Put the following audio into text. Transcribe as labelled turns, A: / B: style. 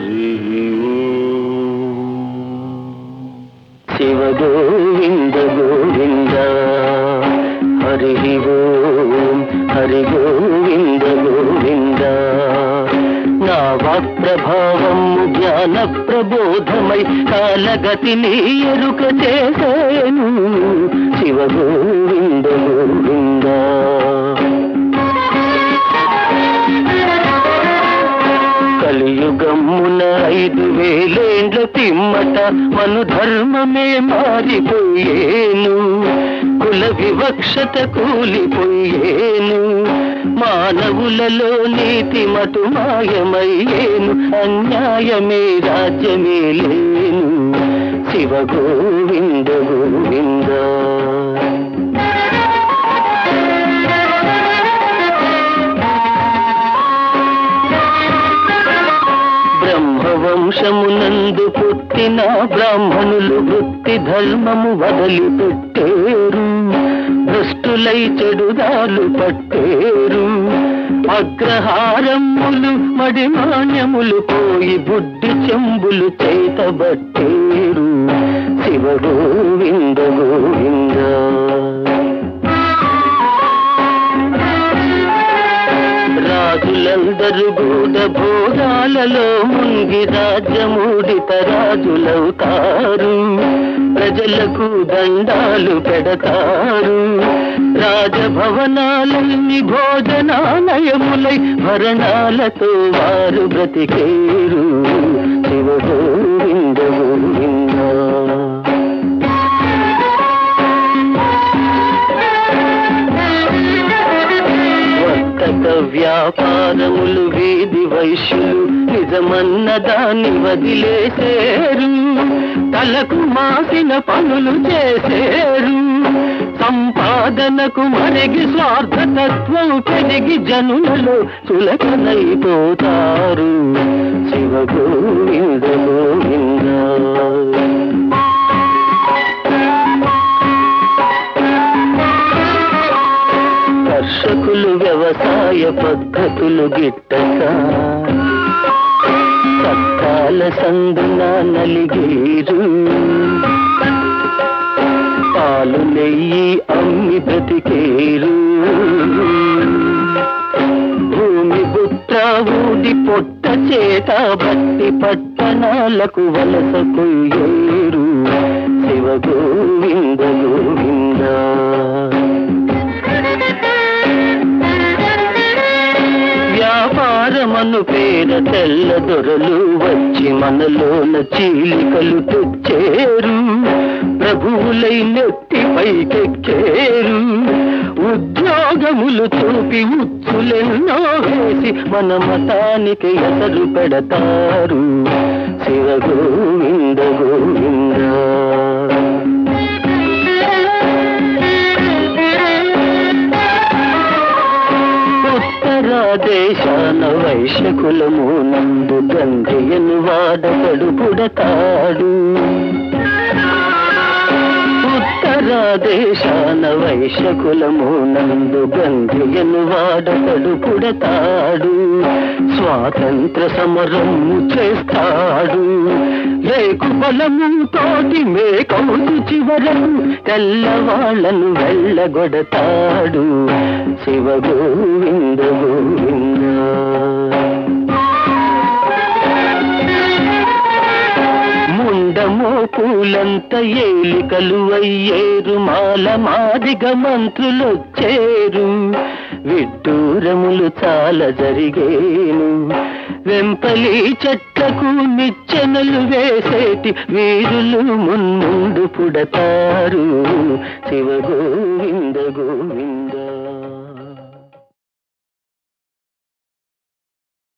A: హరి శివ గోవింద గోవింద హరి ఓం హరి గోవింద గోవింద నా ప్రభావము జ్ఞాన ప్రబోధమై కాలగతిని ఎరుక చేసేను శివ గోవింద గోవింద కలియుగమ్మున ఐదు వేలేండ్ల పిమ్మట మను ధర్మమే మారిపోయేను కుల వివక్షత కూలిపోయేను మానవులలో నీతి మటు మాయమయ్యేను అన్యాయమే రాజ్యమే లేను శివ గోవింద గోవింద బ్రహ్మవంశమునందు పుట్టిన బ్రాహ్మణులు వృత్తి ధర్మము వదిలిపెట్టేరు భ్రష్టులై చెడుదాలు పట్టేరు అగ్రహారములు మడిమాన్యములు పోయి బుద్ధి చెంబులు చేతబట్టేరు శివ గోవింద గోవింద రాజులందరూ గూఢ భోగాలలో ముంగి రాజ్యమూడిత రాజులవుతారు ప్రజలకు దండాలు పెడతారు రాజభవనాలన్నీ భోజనాలయములై భరణాలతో వారు బ్రతికేరు శివ గోవింద గోవింద వర్తక వ్యాపారములు వీధి వైశ్యులు నిజమన్న దాన్ని వదిలేసేరు తలకు మాసిన పనులు చేసేరు సంపాదనకు మరిగి స్వార్థతత్వం పెరిగి జనులలో చులకనైపోతారు శివ గోవింద గోవింద కర్షకులు వ్యవసాయ పద్ధతులు గిట్టక చట్టాల సందున నలిగేరు పాలు నెయ్యి అమ్మి బ్రతికేరు భూమి బుట్ట ఊడి పొట్ట చేత బట్టి పట్టణాలకు వలస కొయ్యేరు శివ గోవింద గోవింద వ్యాపారమను పేర తెల్ల దొరలు వచ్చి మనలోన చీలికలు తెచ్చేరు ప్రభువులై నెత్తి పైకెక్కేరు ఉద్యోగములు చూపి ఉచ్చులెన్నో వేసి మన మతానికి ఎసరు పెడతారు శివ గోవింద గోవింద ఉత్తర దేశాన వైశ్యకులము నందు గంధయను వాడకడు పుడతాడు ఉత్తర దేశాన వైశ్యకులము నందు గంధయను వాడకడు పుడతాడు స్వాతంత్ర సమరము చేస్తాడు రేకు బలము తోటి మేకౌతు చివరము తెల్లవాళ్లను వెళ్ళగొడతాడు శివ గోవింద గోవింద ముండమో పూలంత ఏలికలు అయ్యేరు మాల మాదిగ మంత్రులొచ్చేరు విడ్డూరములు చాలా జరిగేను వెంపలి చెట్లకు నిచ్చెనలు వేసేటి వీరులు మున్ముందు పుడతారు శివ గోవింద గోవింద